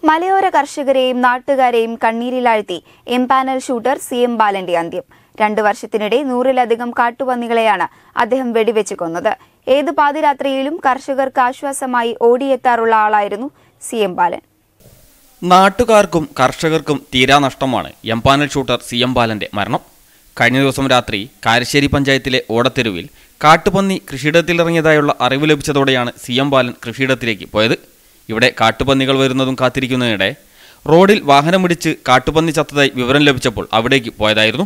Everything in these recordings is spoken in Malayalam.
മലയോര കർഷകരെയും നാട്ടുകാരെയും കണ്ണീരിലാഴ്ത്തി എംപാനൽ ഷൂട്ടർ സി എം ബാലന്റെ അന്ത്യം രണ്ടു വർഷത്തിനിടെ നൂറിലധികം കാട്ടുപന്നികളെയാണ് അദ്ദേഹം വെടിവെച്ച് കൊന്നത് ഏത് പാതിരാത്രിയിലും കർഷകർക്ക് ആശ്വാസമായി ഓടിയെത്താറുള്ള ആളായിരുന്നു സി എം ബാലൻ നാട്ടുകാർക്കും കർഷകർക്കും തീരാനഷ്ടമാണ് എംപാനൽ ഷൂട്ടർ സി എം ബാലന്റെ മരണം കഴിഞ്ഞ ദിവസം രാത്രി കാരശ്ശേരി പഞ്ചായത്തിലെ ഓടത്തെരുവിൽ കാട്ടുപന്നി കൃഷിയിടത്തിലിറങ്ങിയതായുള്ള അറിവ് ലഭിച്ചതോടെയാണ് സി എം ബാലൻ കൃഷിയിടത്തിലേക്ക് പോയത് ഇവിടെ കാട്ടുപന്നികൾ വരുന്നതും കാത്തിരിക്കുന്നതിനിടെ റോഡിൽ വാഹനമിടിച്ച് കാട്ടുപന്നി ചത്തതായി വിവരം ലഭിച്ചപ്പോൾ അവിടേക്ക് പോയതായിരുന്നു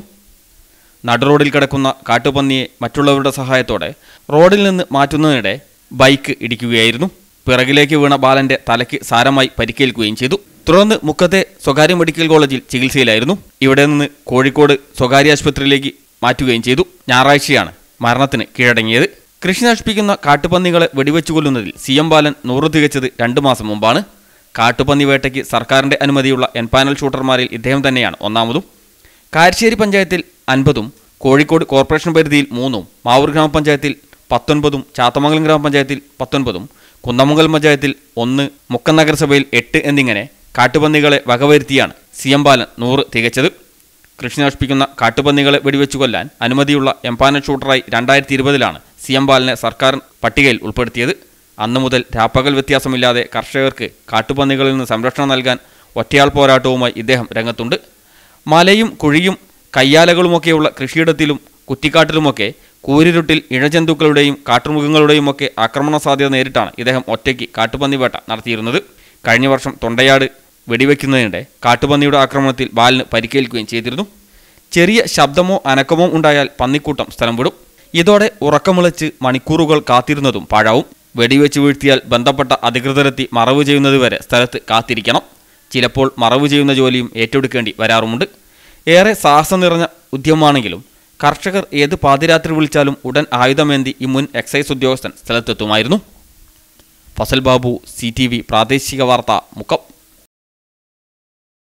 നടുറോഡിൽ കിടക്കുന്ന കാട്ടുപന്നിയെ മറ്റുള്ളവരുടെ സഹായത്തോടെ റോഡിൽ നിന്ന് മാറ്റുന്നതിനിടെ ബൈക്ക് ഇടിക്കുകയായിരുന്നു പിറകിലേക്ക് വീണ ബാലന്റെ തലയ്ക്ക് സാരമായി പരിക്കേൽക്കുകയും ചെയ്തു തുടർന്ന് മുക്കത്തെ സ്വകാര്യ മെഡിക്കൽ കോളേജിൽ ചികിത്സയിലായിരുന്നു ഇവിടെ നിന്ന് കോഴിക്കോട് സ്വകാര്യ ആശുപത്രിയിലേക്ക് മാറ്റുകയും ചെയ്തു ഞായറാഴ്ചയാണ് മരണത്തിന് കീഴടങ്ങിയത് കൃഷി നശിപ്പിക്കുന്ന കാട്ടുപന്നികളെ വെടിവെച്ചു കൊല്ലുന്നതിൽ സി എം ബാലൻ നൂറ് തികച്ചത് രണ്ടു മാസം മുമ്പാണ് കാട്ടുപന്നി വേട്ടയ്ക്ക് സർക്കാരിന്റെ അനുമതിയുള്ള എൻപാനൽ ഷൂട്ടർമാരിൽ ഇദ്ദേഹം തന്നെയാണ് ഒന്നാമതും കാരശ്ശേരി പഞ്ചായത്തിൽ അൻപതും കോഴിക്കോട് കോർപ്പറേഷൻ പരിധിയിൽ മൂന്നും മാവൂർ ഗ്രാമപഞ്ചായത്തിൽ പത്തൊൻപതും ചാത്തമംഗലം ഗ്രാമപഞ്ചായത്തിൽ പത്തൊൻപതും കുന്നമംഗലം പഞ്ചായത്തിൽ ഒന്ന് മുക്കം നഗരസഭയിൽ എട്ട് എന്നിങ്ങനെ കാട്ടുപന്നികളെ വകവരുത്തിയാണ് സി എം ബാലൻ നൂറ് തികച്ചത് കൃഷി നശിപ്പിക്കുന്ന കാട്ടുപന്നികളെ വെടിവെച്ചു കൊല്ലാൻ അനുമതിയുള്ള എംപാനൽ ഷൂട്ടറായി രണ്ടായിരത്തി ഇരുപതിലാണ് സി എം ബാലനെ സർക്കാർ പട്ടികയിൽ ഉൾപ്പെടുത്തിയത് അന്നു മുതൽ രാപ്പകൽ വ്യത്യാസമില്ലാതെ കർഷകർക്ക് കാട്ടുപന്നികളിൽ നിന്ന് സംരക്ഷണം നൽകാൻ ഒറ്റയാൾ പോരാട്ടവുമായി ഇദ്ദേഹം രംഗത്തുണ്ട് മലയും കുഴിയും കയ്യാലകളുമൊക്കെയുള്ള കൃഷിയിടത്തിലും കുറ്റിക്കാട്ടിലുമൊക്കെ കൂരിരുട്ടിൽ ഇഴജന്തുക്കളുടെയും കാട്ടുമൃഗങ്ങളുടെയും ഒക്കെ ആക്രമണ സാധ്യത നേരിട്ടാണ് ഇദ്ദേഹം ഒറ്റയ്ക്ക് കാട്ടുപന്നി വേട്ട നടത്തിയിരുന്നത് കഴിഞ്ഞ വർഷം തൊണ്ടയാട് വെടിവെക്കുന്നതിനിടെ കാട്ടുപന്നിയുടെ ആക്രമണത്തിൽ ബാലിന് പരിക്കേൽക്കുകയും ചെയ്തിരുന്നു ചെറിയ ശബ്ദമോ അനക്കമോ ഉണ്ടായാൽ പന്നിക്കൂട്ടം സ്ഥലം വിടും ഇതോടെ ഉറക്കമിളച്ച് മണിക്കൂറുകൾ കാത്തിരുന്നതും പാഴാവും വെടിവെച്ച് വീഴ്ത്തിയാൽ ബന്ധപ്പെട്ട അധികൃതരെത്തി മറവ് ചെയ്യുന്നതുവരെ സ്ഥലത്ത് കാത്തിരിക്കണം ചിലപ്പോൾ മറവ് ചെയ്യുന്ന ജോലിയും ഏറ്റെടുക്കേണ്ടി വരാറുമുണ്ട് ഏറെ സാഹസം നിറഞ്ഞ ഉദ്യമമാണെങ്കിലും കർഷകർ ഏത് പാതിരാത്രി വിളിച്ചാലും ഉടൻ ആയുധമേന്തി ഈ മുൻ എക്സൈസ് ഉദ്യോഗസ്ഥൻ സ്ഥലത്തെത്തുമായിരുന്നു ഫസൽ ബാബു സി പ്രാദേശിക വാർത്ത മുക്കം